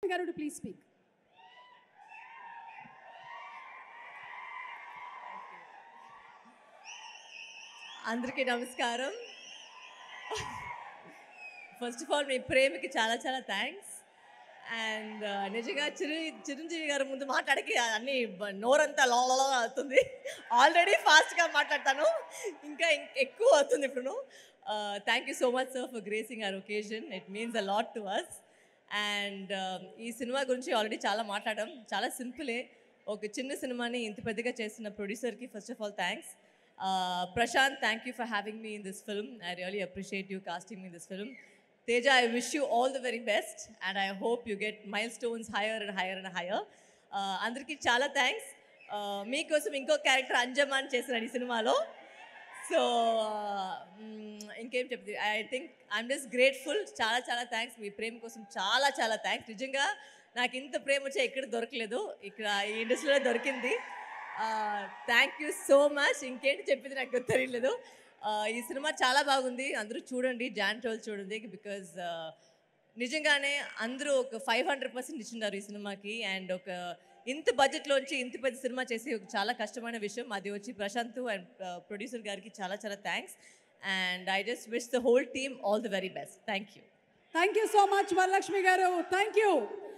వరలక్ష్మి గారు please speak అందరికీ నమస్కారం ఫస్ట్ ఆఫ్ ఆల్ మీ ప్రేమకి చాలా చాలా థ్యాంక్స్ అండ్ నిజంగా చిరు చిరంజీవి గారి ముందు మాట్లాడకి అన్ని బ- నోరంతా లోలలో అవుతుంది ఆల్రెడీ ఫాస్ట్గా మాట్లాడతాను ఇంకా ఇం- ఎక్కువ అవుతుంది ఇప్పుడు thank you so much sir for gracing our occasion it means a lot to us and ఈ సినిమా గురించి ఆల్రెడీ చాలా మాట్లాడడం చాలా సింపులే ఒక చిన్న సినిమాని ఇంత పెద్దగా చేసిన ప్రొడ్యూసర్కి first of all thanks Prashanth thank you for having me in this film I really appreciate you casting me this film Teja I wish you all the very best and I hope you get milestones higher and higher and higher అందరికీ చాలా thanks మీకోసం ఇంకో character అంజమాన్ చేసినాడు ఈ సినిమాలో so ఇంకేం చెప్తుంది I think I'm just grateful చాలా చాలా థ్యాంక్స్ మీ ప్రేమ కోసం చాలా చాలా థ్యాంక్స్ నిజంగా నాకు ఇంత ప్రేమ వచ్చే ఎక్కడ దొరకలేదు ఇక్కడ ఈ ఇండస్ట్రీలో దొరికింది థ్యాంక్ యూ సో మచ్ ఇంకేంటి చెప్పింది నాకు తెలియలేదు Uh, ఈ సినిమా చాలా బాగుంది అందరూ చూడండి జాన్ ట్వెల్వ్ చూడండి బికాజ్ నిజంగానే అందరూ ఒక ఫైవ్ హండ్రెడ్ పర్సెంట్ ఇచ్చినారు ఈ సినిమాకి అండ్ ఒక ఇంత బడ్జెట్లోంచి ఇంత పెద్ద సినిమా చేసి ఒక చాలా కష్టమైన విషయం అది వచ్చి ప్రశాంత్ అండ్ ప్రొడ్యూసర్ గారికి చాలా చాలా thanks and I just wish the whole team all the very best thank you thank you so much Varalakshmi గారు థ్యాంక్ యూ